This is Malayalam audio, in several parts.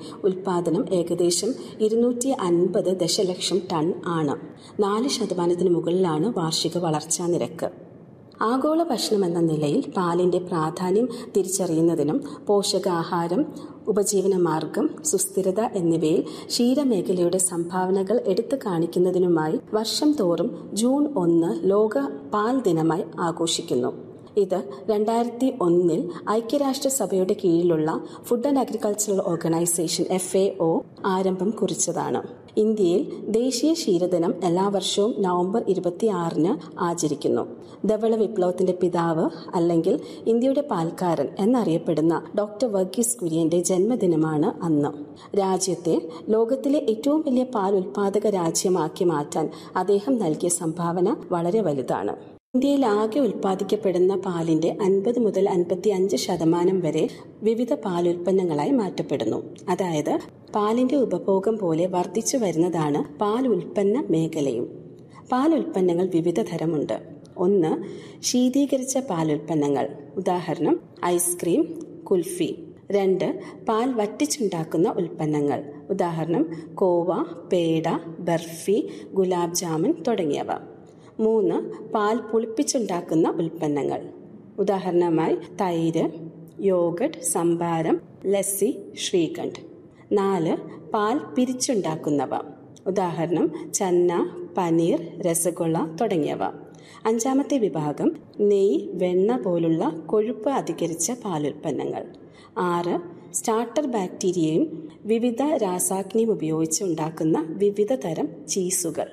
ഉൽപാദനം ഏകദേശം ഇരുന്നൂറ്റി അൻപത് ദശലക്ഷം ടൺ ആണ് നാല് ശതമാനത്തിന് മുകളിലാണ് വാർഷിക വളർച്ചാ നിരക്ക് ആഗോള ഭക്ഷണം എന്ന നിലയിൽ പാലിന്റെ പ്രാധാന്യം തിരിച്ചറിയുന്നതിനും പോഷകാഹാരം ഉപജീവന മാർഗം സുസ്ഥിരത എന്നിവയിൽ ക്ഷീരമേഖലയുടെ സംഭാവനകൾ എടുത്തു കാണിക്കുന്നതിനുമായി വർഷം തോറും ജൂൺ ഒന്ന് ലോക പാൽ ദിനമായി ആഘോഷിക്കുന്നു ഇത് രണ്ടായിരത്തി ഒന്നിൽ ഐക്യരാഷ്ട്രസഭയുടെ കീഴിലുള്ള food and agricultural organisation F A O ആരംഭം കുറിച്ചതാണ് ഇന്ത്യയിൽ ദേശീയ ക്ഷീരദിനം എല്ലാ വർഷവും നവംബർ ഇരുപത്തിയാറിന് ആചരിക്കുന്നു ധവള വിപ്ലവത്തിന്റെ പിതാവ് അല്ലെങ്കിൽ ഇന്ത്യയുടെ പാൽക്കാരൻ എന്നറിയപ്പെടുന്ന ഡോക്ടർ വർഗീസ് കുര്യന്റെ ജന്മദിനമാണ് അന്ന് രാജ്യത്തെ ലോകത്തിലെ ഏറ്റവും വലിയ പാൽ ഉൽപാദക രാജ്യമാക്കി മാറ്റാൻ അദ്ദേഹം നൽകിയ സംഭാവന വളരെ വലുതാണ് ഇന്ത്യയിൽ ആകെ ഉൽപ്പാദിക്കപ്പെടുന്ന പാലിന്റെ അൻപത് മുതൽ അൻപത്തി അഞ്ച് ശതമാനം വരെ വിവിധ പാലുൽപ്പന്നങ്ങളായി മാറ്റപ്പെടുന്നു അതായത് പാലിന്റെ ഉപഭോഗം പോലെ വർദ്ധിച്ചു വരുന്നതാണ് പാൽ ഉൽപ്പന്ന മേഖലയും പാൽ ഉൽപ്പന്നങ്ങൾ വിവിധ തരമുണ്ട് ഒന്ന് ശീതീകരിച്ച പാലുൽപ്പന്നങ്ങൾ ഉദാഹരണം ഐസ്ക്രീം കുൽഫി രണ്ട് പാൽ വറ്റിച്ചുണ്ടാക്കുന്ന ഉൽപ്പന്നങ്ങൾ ഉദാഹരണം കോവ പേട ബർഫി ഗുലാബ് ജാമുൻ തുടങ്ങിയവ മൂന്ന് പാൽ പുളിപ്പിച്ചുണ്ടാക്കുന്ന ഉൽപ്പന്നങ്ങൾ ഉദാഹരണമായി തൈര് യോഗട്ട് സംഭാരം ലസ്സി ശ്രീകണ്ഠ് നാല് പാൽ പിരിച്ചുണ്ടാക്കുന്നവ ഉദാഹരണം ചന്ന പനീർ രസഗുള തുടങ്ങിയവ അഞ്ചാമത്തെ വിഭാഗം നെയ് വെണ്ണ പോലുള്ള കൊഴുപ്പ് അധികരിച്ച പാലുൽപ്പന്നങ്ങൾ ആറ് സ്റ്റാർട്ടർ ബാക്ടീരിയയും വിവിധ രാസാഗ്നിയും ഉപയോഗിച്ച് ഉണ്ടാക്കുന്ന വിവിധ തരം ചീസുകൾ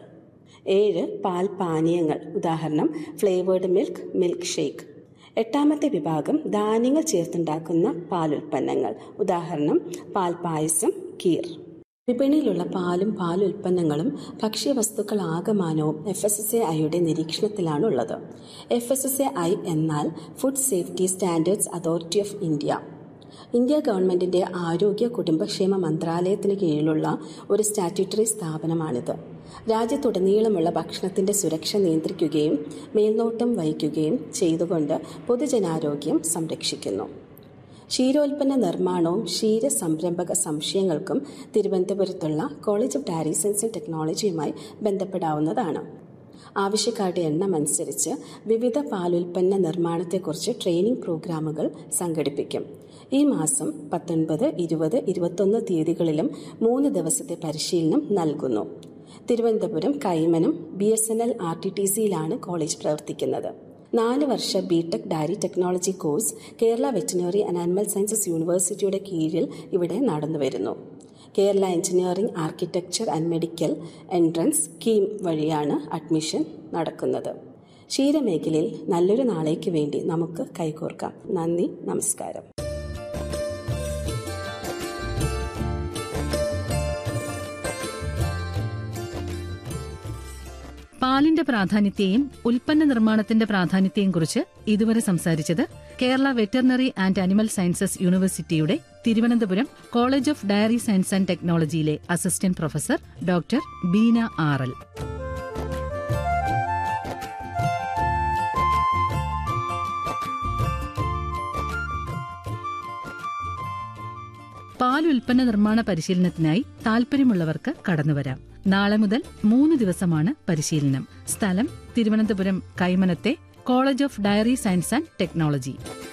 ഏഴ് പാൽ പാനീയങ്ങൾ ഉദാഹരണം ഫ്ലേവേർഡ് മിൽക്ക് മിൽക്ക് ഷേക്ക് എട്ടാമത്തെ വിഭാഗം ധാന്യങ്ങൾ ചേർത്തുണ്ടാക്കുന്ന പാലുൽപ്പന്നങ്ങൾ ഉദാഹരണം പാൽ പായസം കീർ വിപണിയിലുള്ള പാലും പാലുൽപ്പന്നങ്ങളും ഭക്ഷ്യവസ്തുക്കൾ ആകമാനവും എഫ് എസ് എസ് എ ഐയുടെ നിരീക്ഷണത്തിലാണുള്ളത് F S S A I എന്നാൽ food safety standards authority of India India ഗവൺമെന്റിന്റെ ആരോഗ്യ കുടുംബക്ഷേമ മന്ത്രാലയത്തിന് കീഴിലുള്ള ഒരു സ്റ്റാറ്റ്യൂട്ടറി സ്ഥാപനമാണിത് രാജ്യത്തുടനീളമുള്ള ഭക്ഷണത്തിന്റെ സുരക്ഷ നിയന്ത്രിക്കുകയും മേൽനോട്ടം വഹിക്കുകയും ചെയ്തുകൊണ്ട് പൊതുജനാരോഗ്യം സംരക്ഷിക്കുന്നു ക്ഷീരോൽപ്പന്ന നിർമ്മാണവും ക്ഷീര സംരംഭക സംശയങ്ങൾക്കും തിരുവനന്തപുരത്തുള്ള college of dairy science and ടെക്നോളജിയുമായി ബന്ധപ്പെടാവുന്നതാണ് ആവശ്യക്കാരുടെ എണ്ണം അനുസരിച്ച് വിവിധ പാലുൽപ്പന്ന നിർമ്മാണത്തെക്കുറിച്ച് ട്രെയിനിംഗ് പ്രോഗ്രാമുകൾ സംഘടിപ്പിക്കും ഈ മാസം പത്തൊൻപത് ഇരുപത് ഇരുപത്തൊന്ന് തീയതികളിലും മൂന്ന് ദിവസത്തെ പരിശീലനം നൽകുന്നു Thiruvananthapuram Kaimanam B S N L R T T സിയിലാണ് കോളേജ് പ്രവർത്തിക്കുന്നത് നാല് വർഷ BTech dairy technology course Kerala veterinary and animal sciences യൂണിവേഴ്സിറ്റിയുടെ കീഴിൽ ഇവിടെ നടന്നുവരുന്നു Kerala engineering architecture and medical entrance scheme വഴിയാണ് അഡ്മിഷൻ നടക്കുന്നത് ക്ഷീരമേഖലയിൽ നല്ലൊരു നാളേക്ക് വേണ്ടി നമുക്ക് കൈകോർക്കാം നന്ദി നമസ്കാരം പാലിന്റെ പ്രാധാന്യത്തെയും ഉൽപ്പന്ന നിർമ്മാണത്തിന്റെ പ്രാധാന്യത്തെയും കുറിച്ച് ഇതുവരെ സംസാരിച്ചത് Kerala veterinary and animal sciences യൂണിവേഴ്സിറ്റിയുടെ Thiruvananthapuram college of dairy science and ടെക്നോളജിയിലെ assistant professor doctor Beena R L പാൽ ഉൽപ്പന്ന നിർമ്മാണ പരിശീലനത്തിനായി താൽപര്യമുള്ളവർക്ക് കടന്നുവരാം നാളെ മുതൽ മൂന്ന് ദിവസമാണ് പരിശീലനം സ്ഥലം തിരുവനന്തപുരം കൈമനത്തെ college of dairy science and technology